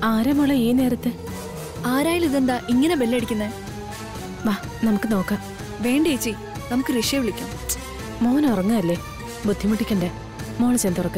ആരാ മോളെ ഈ നേരത്ത് ആരായാലും ഇതെന്താ ഇങ്ങനെ ബെല്ലടിക്കുന്നേ വാ നമുക്ക് നോക്കാം വേണ്ട ചേച്ചി നമുക്ക് ഋഷിയെ വിളിക്കാം മോൻ ഉറങ്ങല്ലേ ബുദ്ധിമുട്ടിക്കണ്ടേ മോള് ചെന്തുറക്ക്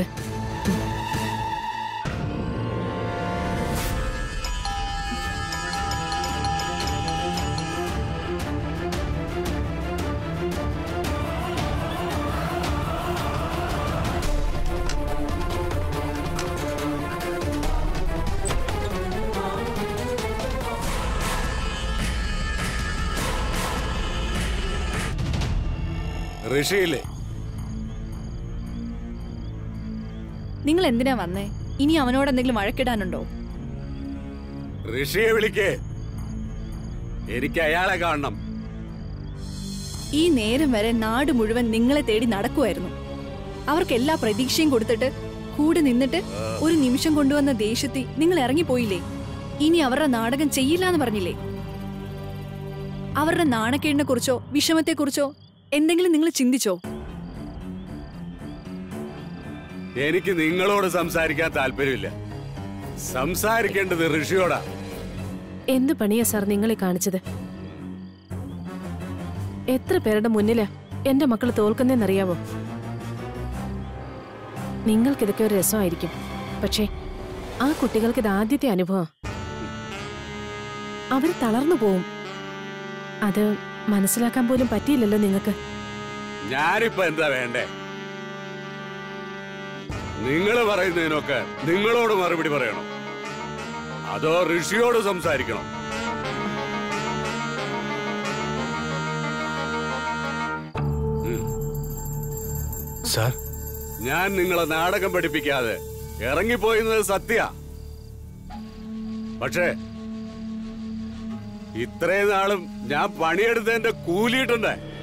ഋഷിയില്ലേ നിങ്ങൾ എന്തിനാ വന്നേ ഇനി അവനോട് എന്തെങ്കിലും വഴക്കിടാനുണ്ടോ ഋഷിയെ വിളിക്കേ എനിക്ക് അയാളെ കാണണം ഈ നേരം വരെ നാട് മുഴുവൻ നിങ്ങളെ തേടി നടക്കുമായിരുന്നു അവർക്ക് എല്ലാ പ്രതീക്ഷയും കൊടുത്തിട്ട് കൂടെ നിന്നിട്ട് ഒരു നിമിഷം കൊണ്ടുവന്ന ദേഷ്യത്തിൽ നിങ്ങൾ ഇറങ്ങിപ്പോയില്ലേ ഇനി അവരുടെ നാടകം ചെയ്യില്ല എന്ന് പറഞ്ഞില്ലേ അവരുടെ നാണക്കേടിനെ കുറിച്ചോ വിഷമത്തെക്കുറിച്ചോ എന്തെങ്കിലും നിങ്ങൾ ചിന്തിച്ചോ എനിക്ക് നിങ്ങളോട് സംസാരിക്കാൻ താല്പര്യമില്ല സംസാരിക്കേണ്ടത് ഋഷിയോടാ എന്ത് പണിയാ സാർ നിങ്ങളെ കാണിച്ചത് എത്ര പേരുടെ മുന്നിലാ എന്റെ മക്കൾ തോൽക്കുന്നതെന്നറിയാവോ നിങ്ങൾക്കിതൊക്കെ ഒരു രസമായിരിക്കും പക്ഷേ ആ കുട്ടികൾക്ക് ഇത് ആദ്യത്തെ അനുഭവം അവർ തളർന്നു പോവും അത് മനസ്സിലാക്കാൻ പോലും പറ്റിയില്ലല്ലോ നിങ്ങൾക്ക് ഞാനിപ്പോ എന്താ വേണ്ടേ നിങ്ങൾ പറയുന്നതിനൊക്കെ നിങ്ങളോട് മറുപടി പറയണം അതോ ഋഷിയോട് സംസാരിക്കണം സാർ ഞാൻ നിങ്ങളെ നാടകം പഠിപ്പിക്കാതെ ഇറങ്ങിപ്പോയിരുന്നത് സത്യ പക്ഷേ ഇത്രയും നാളും ഞാൻ പണിയെടുത്തതിന്റെ കൂലിയിട്ടുണ്ട്